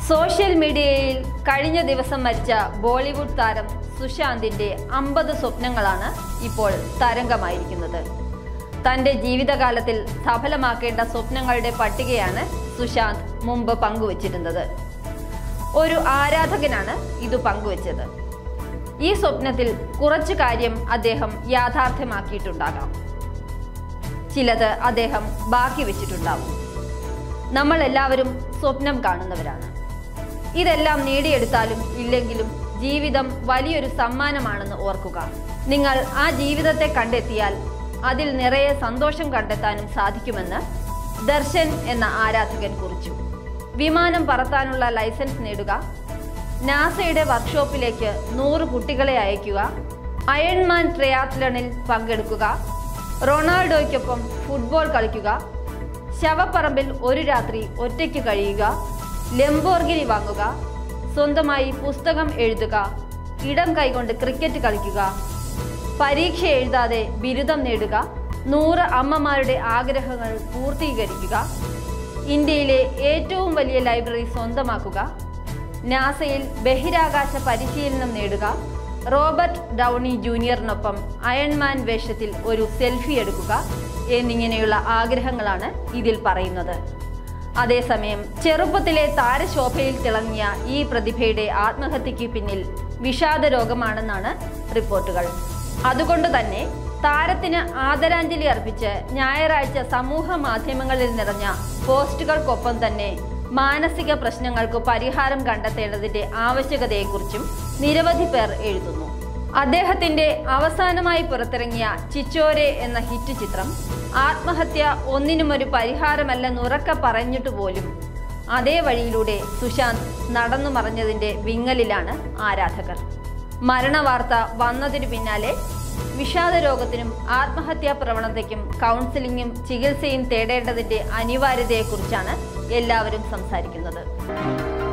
social മീഡിയയിൽ കഴിഞ്ഞ ദിവസം മരിച്ച ബോളിവുഡ് താരം സുശാന്തിന്റെ അമ്പത് സ്വപ്നങ്ങളാണ് ഇപ്പോൾ തരംഗമായിരിക്കുന്നത് തന്റെ ജീവിതകാലത്തിൽ സഫലമാക്കേണ്ട സ്വപ്നങ്ങളുടെ പട്ടികയാണ് സുശാന്ത് മുമ്പ് പങ്കുവച്ചിരുന്നത് ഒരു ആരാധകനാണ് ഇത് പങ്കുവച്ചത് ഈ സ്വപ്നത്തിൽ കുറച്ചു കാര്യം അദ്ദേഹം യാഥാർത്ഥ്യമാക്കിയിട്ടുണ്ടാകാം ചിലത് അദ്ദേഹം ബാക്കി വെച്ചിട്ടുണ്ടാവും നമ്മൾ എല്ലാവരും സ്വപ്നം കാണുന്നവരാണ് ഇതെല്ലാം നേടിയെടുത്താലും ഇല്ലെങ്കിലും ജീവിതം വലിയൊരു സമ്മാനമാണെന്ന് ഓർക്കുക നിങ്ങൾ ആ ജീവിതത്തെ കണ്ടെത്തിയാൽ അതിൽ നിറയെ സന്തോഷം കണ്ടെത്താനും സാധിക്കുമെന്ന് ദർശൻ എന്ന ആരാധകൻ കുറിച്ചു വിമാനം പറത്താനുള്ള ലൈസൻസ് നേടുക നാസയുടെ വർക്ക്ഷോപ്പിലേക്ക് നൂറ് കുട്ടികളെ അയക്കുക അയൺമാൻ ട്രയാത്ലണിൽ പങ്കെടുക്കുക റൊണാൾഡോയ്ക്കൊപ്പം ഫുട്ബോൾ കളിക്കുക ശവപ്പറമ്പിൽ ഒരു രാത്രി ഒറ്റയ്ക്ക് കഴിയുക ലെംബോർഗിനി വാങ്ങുക സ്വന്തമായി പുസ്തകം എഴുതുക ഇടം കൈകൊണ്ട് ക്രിക്കറ്റ് കളിക്കുക പരീക്ഷ എഴുതാതെ ബിരുദം നേടുക നൂറ് അമ്മമാരുടെ ആഗ്രഹങ്ങൾ പൂർത്തീകരിക്കുക ഇന്ത്യയിലെ ഏറ്റവും വലിയ ലൈബ്രറി സ്വന്തമാക്കുക നാസയിൽ ബഹിരാകാശ പരിശീലനം നേടുക റോബർട്ട് ഡൗണി ജൂനിയറിനൊപ്പം അയൺമാൻ വേഷത്തിൽ ഒരു സെൽഫി എടുക്കുക എന്നിങ്ങനെയുള്ള ആഗ്രഹങ്ങളാണ് ഇതിൽ പറയുന്നത് അതേസമയം ചെറുപ്പത്തിലെ താരശോഭയിൽ തിളങ്ങിയ ഈ പ്രതിഭയുടെ ആത്മഹത്യയ്ക്ക് പിന്നിൽ വിഷാദ രോഗമാണെന്നാണ് റിപ്പോർട്ടുകൾ അതുകൊണ്ട് തന്നെ താരത്തിന് ആദരാഞ്ജലി അർപ്പിച്ച് ഞായറാഴ്ച സമൂഹ മാധ്യമങ്ങളിൽ നിറഞ്ഞ പോസ്റ്റുകൾക്കൊപ്പം തന്നെ മാനസിക പ്രശ്നങ്ങൾക്ക് പരിഹാരം കണ്ടെത്തേണ്ടതിന്റെ ആവശ്യകതയെക്കുറിച്ചും നിരവധി പേർ എഴുതുന്നു അദ്ദേഹത്തിന്റെ അവസാനമായി പുറത്തിറങ്ങിയ ചിച്ചോരെ എന്ന ഹിറ്റ് ചിത്രം ആത്മഹത്യ ഒന്നിനും ഒരു പരിഹാരമല്ലെന്നുറക്കെ പറഞ്ഞിട്ട് പോലും അതേ വഴിയിലൂടെ സുശാന്ത് നടന്നു മറഞ്ഞതിന്റെ വിങ്ങലിലാണ് ആരാധകർ മരണവാർത്ത വന്നതിനു പിന്നാലെ വിഷാദ രോഗത്തിനും ആത്മഹത്യാ പ്രവണതയ്ക്കും കൗൺസിലിംഗും ചികിത്സയും തേടേണ്ടതിന്റെ അനിവാര്യതയെക്കുറിച്ചാണ് എല്ലാവരും സംസാരിക്കുന്നത്